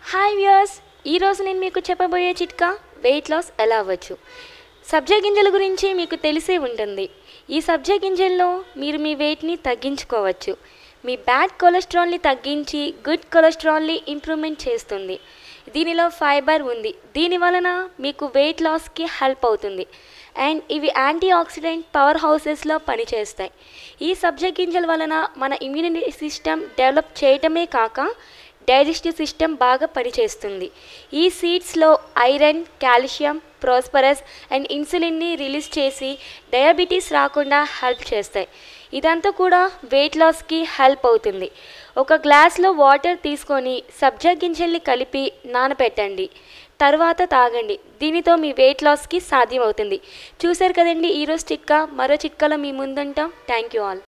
hi viewers ఈరోజు నేను మీకు చెప్పబోయే చిట్కా వెయిట్ లాస్ ఎలా అవ్వచ్చు సబ్జా గింజల గురించి మీకు తెలిసే ఉంటుంది ఈ సబ్జా గింజల్లో మీరు మీ వెయిట్ని తగ్గించుకోవచ్చు మీ బ్యాడ్ కొలెస్ట్రాల్ని తగ్గించి గుడ్ కొలెస్ట్రాల్ని ఇంప్రూవ్మెంట్ చేస్తుంది దీనిలో ఫైబర్ ఉంది దీని వలన మీకు వెయిట్ లాస్కి హెల్ప్ అవుతుంది అండ్ ఇవి యాంటీ ఆక్సిడెంట్ పవర్ హౌసెస్లో పనిచేస్తాయి ఈ సబ్జా గింజల వలన మన ఇమ్యూనిటీ సిస్టమ్ డెవలప్ చేయటమే కాక డైజెస్టివ్ సిస్టమ్ బాగా పనిచేస్తుంది ఈ సీడ్స్లో ఐరన్ కాల్షియం ప్రాస్పరస్ అండ్ ఇన్సులిన్ని రిలీజ్ చేసి డయాబెటీస్ రాకుండా హెల్ప్ చేస్తాయి ఇదంతా కూడా వెయిట్ లాస్కి హెల్ప్ అవుతుంది ఒక గ్లాస్లో వాటర్ తీసుకొని సబ్జా గింజల్ని కలిపి నానబెట్టండి తర్వాత తాగండి దీనితో మీ వెయిట్ లాస్కి సాధ్యం అవుతుంది చూశారు కదండి ఈరోజు చిట్కా మరో చిట్కాలో మీ ముందుంటాం థ్యాంక్ యూ ఆల్